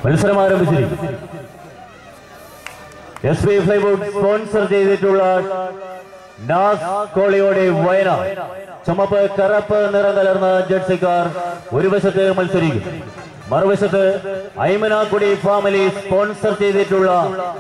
മത്സരം ആരംഭിച്ചിരിക്കും S B plywood sponsor ചെയ്തിട്ടുള്ള നാസ് കോളിയോടെ വയനാട് ചുമപ്പ് കറുപ്പ് നിറം കലർന്ന ജഡ്സിക്കാർ ഒരു വശത്ത് മത്സരിക്കും മറുവശത്ത് ഐമനാക്കുടി ഫാമിലി സ്പോൺസർ ചെയ്തിട്ടുള്ള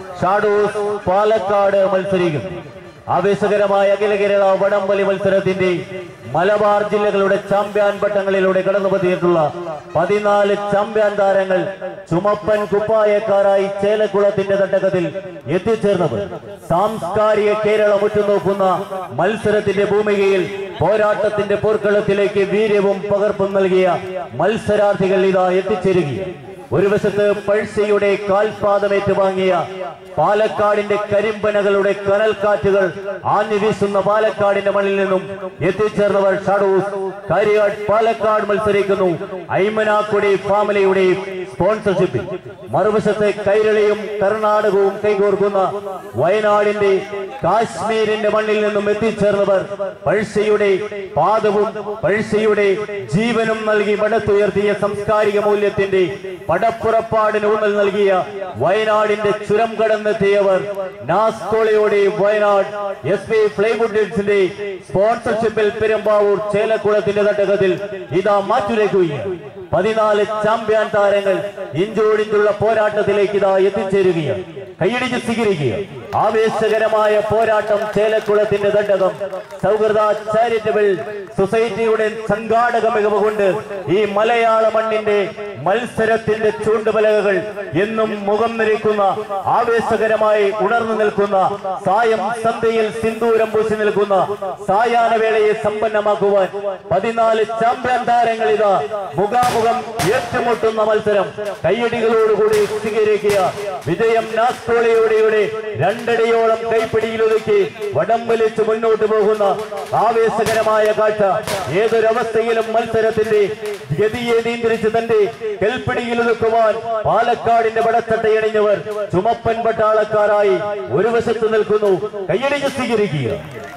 ഷാഡൂസ് പാലക്കാട് മത്സരിക്കും ആവേശകരമായ അഖില കേരള വടംവലി മത്സരത്തിന്റെ മലബാർ ജില്ലകളുടെ ചാമ്പ്യൻ പട്ടങ്ങളിലൂടെ കടന്നുപതിയിട്ടുള്ള പതിനാല് ചാമ്പ്യൻ താരങ്ങൾ ചുമപ്പൻ കുപ്പായക്കാരായി ചേലക്കുളത്തിന്റെ തട്ടകത്തിൽ എത്തിച്ചേർന്നത് സാംസ്കാരിക കേരളം ഉറ്റുനോക്കുന്ന മത്സരത്തിന്റെ ഭൂമികയിൽ പോരാട്ടത്തിന്റെ പോർക്കളത്തിലേക്ക് വീര്യവും പകർപ്പും നൽകിയ മത്സരാർത്ഥികൾ ഇതാ എത്തിച്ചേരുകയാണ് ഒരു വശത്ത് പഴ്സയുടെ കാൽപാദമേറ്റ് വാങ്ങിയ പാലക്കാടിന്റെ കരിമ്പനകളുടെ കനൽക്കാറ്റുകൾ ആഞ്ഞു വീശുന്ന പാലക്കാടിന്റെ മണ്ണിൽ നിന്നും എത്തിച്ചേർന്നവർ ഷാഡൂസ് കാര്യാട് പാലക്കാട് മത്സരിക്കുന്നു ഐമനാക്കുടി ഫാമിലിയുടെ സ്പോൺസർഷിപ്പിൽ മറുവശത്ത് കൈരളിയും കർണാടകവും കൈകോർക്കുന്ന വയനാടിന്റെ കാശ്മീരിന്റെ മണ്ണിൽ നിന്നും എത്തിച്ചേർന്നവർ പഴ്സയുടെ പാദവും പഴ്സയുടെ ജീവനും നൽകി പടത്തുയർത്തിയ സാംസ്കാരിക മൂല്യത്തിന്റെ പടപ്പുറപ്പാടിന് ഊന്നൽ നൽകിയ വയനാടിന്റെ ചുരം കടന്നെത്തിയവർ നാസ്കോളയുടെ വയനാട് എസ് പി ഫ്ലൈവുഡിന്റെ സ്പോൺസർഷിപ്പിൽ പെരുമ്പാവൂർ ചേലക്കുളത്തിന്റെ തട്ടകത്തിൽ ഇതാ മാറ്റുരയ്ക്കുകയാണ് പതിനാല് ചാമ്പ്യൻ താരങ്ങൾ ഇഞ്ചോടിഞ്ചുള്ള പോരാട്ടത്തിലേക്ക് ഇതാ എത്തിച്ചേരുകയാണ് കൈയടിച്ച് സ്വീകരിക്കുക ആവേശകരമായ പോരാട്ടം ചേലക്കുളത്തിന്റെ തട്ടകം സൗഹൃദ ചാരിറ്റബിൾ സൊസൈറ്റിയുടെ സംഘാടക മികവ് കൊണ്ട് ഈ മലയാള മണ്ണിന്റെ മത്സരത്തിന്റെ ചൂണ്ടുപലകകൾ എന്നും മുഖം നിരക്കുന്ന ആവേശകരമായി ഉണർന്നു നിൽക്കുന്ന സായം സന്ധ്യയിൽ സിന്ദൂരം പൂശി നിൽക്കുന്ന സായാഹ്നവേളയെ സമ്പന്നമാക്കുവാൻ പതിനാല് ചാമ്പ്യൻ താരങ്ങൾ ഇതാ മുഖാമുഖം ഏറ്റുമുട്ടുന്ന മത്സരം കയ്യടികളോടുകൂടി സ്വീകരിക്കുക വിജയം നാസ്കോളിയോടെയുടെ രണ്ടടിയോളം കൈപ്പിടിയിലൊതുക്കി വടം വലിച്ച് മുന്നോട്ട് പോകുന്ന ആവേശകരമായ കാഴ്ച ഏതൊരവസ്ഥയിലും മത്സരത്തിന്റെ ഗതിയെ നിയന്ത്രിച്ച് തന്റെ കെൽപ്പിടിയിൽ ഒതുക്കുവാൻ പാലക്കാടിന്റെ പടച്ചട്ടയണിഞ്ഞവർ ചുമപ്പൻ പട്ടാളക്കാരായി ഒരു വശത്ത് നിൽക്കുന്നു കയ്യടിച്ച് സ്വീകരിക്കുക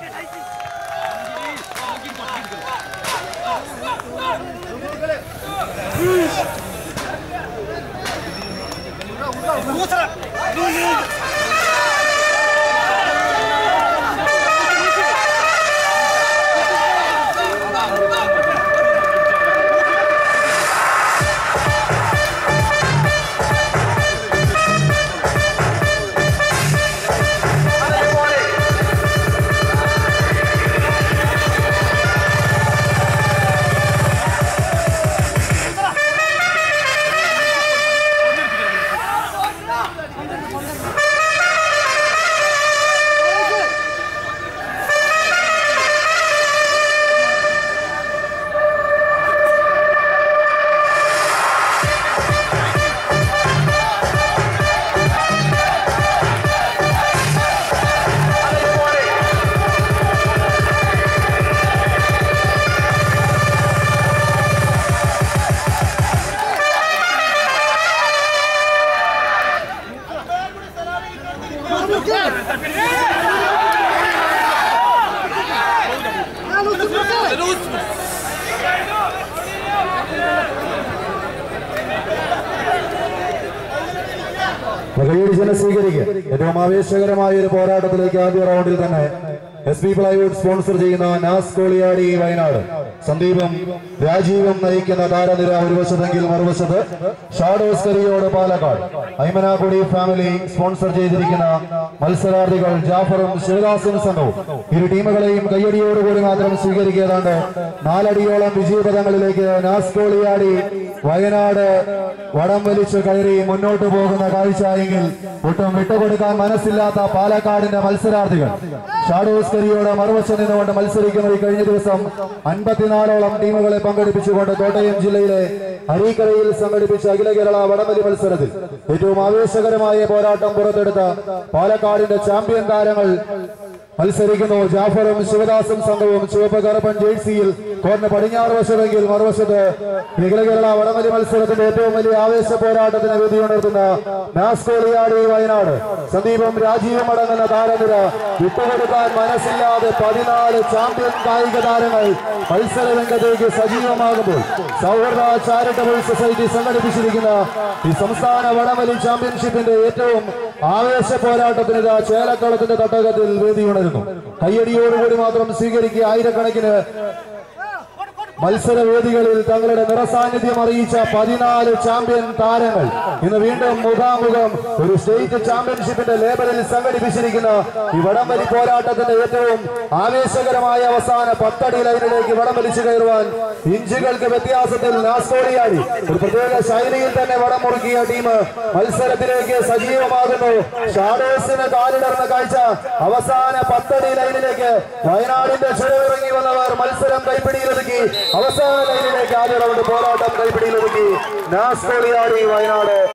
കൈയടിച്ചനെ സ്വീകരിക്കുക ഏറ്റവും ആവേശകരമായ ഒരു പോരാട്ടത്തിലേക്ക് ആദ്യ റൗണ്ടിൽ തന്നെ എസ് ബി പ്ലൈവുഡ് സ്പോൺസർ ചെയ്യുന്ന നാസ് കോളിയാടി വയനാട് സന്ദീപും രാജീവും നയിക്കുന്ന താരനിര ഒരു വശത്തെങ്കിൽ മറുവശത്ത് ഷാഡോസ് കരിയോട് പാലക്കാട് ഐമനാകുടി ഫാമിലി സ്പോൺസർ ചെയ്തിരിക്കുന്ന മത്സരാർത്ഥികൾ ജാഫറും ശിവദാസും സംഘവും ഇരു ടീമുകളെയും കയ്യടിയോടുകൂടി മാത്രം സ്വീകരിക്കേതാണ്ട് നാലടിയോളം വിജയപഥങ്ങളിലേക്ക് നാസ് കോളിയാടി വയനാട് വടം വലിച്ചു കയറി മുന്നോട്ട് പോകുന്ന കാഴ്ച എങ്കിൽ ഒട്ടും വിട്ടുകൊടുക്കാൻ മനസ്സില്ലാത്ത പാലക്കാടിന്റെ മത്സരാർത്ഥികൾ ഷാഡോസ് കരിയോട് മറുവശം നിന്നുകൊണ്ട് മത്സരിക്കുന്ന ഈ കഴിഞ്ഞ ദിവസം അൻപത്തിനാലോളം ടീമുകളെ പങ്കെടുപ്പിച്ചുകൊണ്ട് കോട്ടയം ജില്ലയിലെ അരീക്കരയിൽ സംഘടിപ്പിച്ച അഖില കേരള വടംവലി മത്സരത്തിൽ ഏറ്റവും ആവേശകരമായ പോരാട്ടം പുറത്തെടുത്ത പാലക്കാടിന്റെ ചാമ്പ്യൻ താരങ്ങൾ മത്സരിക്കുന്നു ജാഫറും ശിവദാസും സംഘവും ചുവപ്പ് കറുപ്പൻ ജേഴ്സിയിൽ കോർന്ന് പടിഞ്ഞാറ് വശമെങ്കിൽ മറുവശത്ത് നിഖില കേരള വടമലി മത്സരത്തിന്റെ ഏറ്റവും വലിയ ആവേശ പോരാട്ടത്തിന് വേദിയുണർത്തുന്ന നാസ്കോളിയാടി വയനാട് സന്ദീപും രാജീവും അടങ്ങുന്ന താരനിര വിട്ടുകൊടുക്കാൻ മനസ്സില്ലാതെ പതിനാല് ചാമ്പ്യൻ കായിക താരങ്ങൾ മത്സര രംഗത്തേക്ക് സജീവമാകുമ്പോൾ സൗഹൃദ ചാരിറ്റബിൾ സൊസൈറ്റി സംഘടിപ്പിച്ചിരിക്കുന്ന ഈ സംസ്ഥാന വടംവലി ചാമ്പ്യൻഷിപ്പിന്റെ ഏറ്റവും ആവേശ പോരാട്ടത്തിന് ഇതാ ചേലക്കളത്തിന്റെ തട്ടകത്തിൽ വേദിയുണരുന്നു കയ്യടിയോടുകൂടി മാത്രം സ്വീകരിക്കുക ആയിരക്കണക്കിന് മത്സരവേദികളിൽ തങ്ങളുടെ നിറസാന്നിധ്യം അറിയിച്ച പതിനാല് ചാമ്പ്യൻ താരങ്ങൾ ഇന്ന് വീണ്ടും മുഖാമുഖം ഒരു സ്റ്റേറ്റ് ചാമ്പ്യൻഷിപ്പിന്റെ ലേബലിൽ സംഘടിപ്പിച്ചിരിക്കുന്ന ഈ വടംവലി പോരാട്ടത്തിന്റെ ഏറ്റവും ആവേശകരമായ അവസാന പത്തടി ലൈനിലേക്ക് വടം വലിച്ചു കയറുവാൻ ഇഞ്ചുകൾക്ക് വ്യത്യാസത്തിൽ നാസ്കോളിയാടി ഒരു പ്രത്യേക ശൈലിയിൽ തന്നെ വടം മുറുക്കിയ ടീം മത്സരത്തിലേക്ക് സജീവമാകുന്നു ഷാഡോസിന് കാലിടർന്ന കാഴ്ച അവസാന പത്തടി ലൈനിലേക്ക് വയനാടിന്റെ ചുഴവിറങ്ങി വന്നവർ മത്സരം കൈപ്പിടിയിലൊതുക്കി അവസാന ലൈനിലേക്ക് ആദ്യ റൗണ്ട് പോരാട്ടം കൈപ്പിടിയിലൊതുക്കി നാസ്കോളിയാടി വയനാട്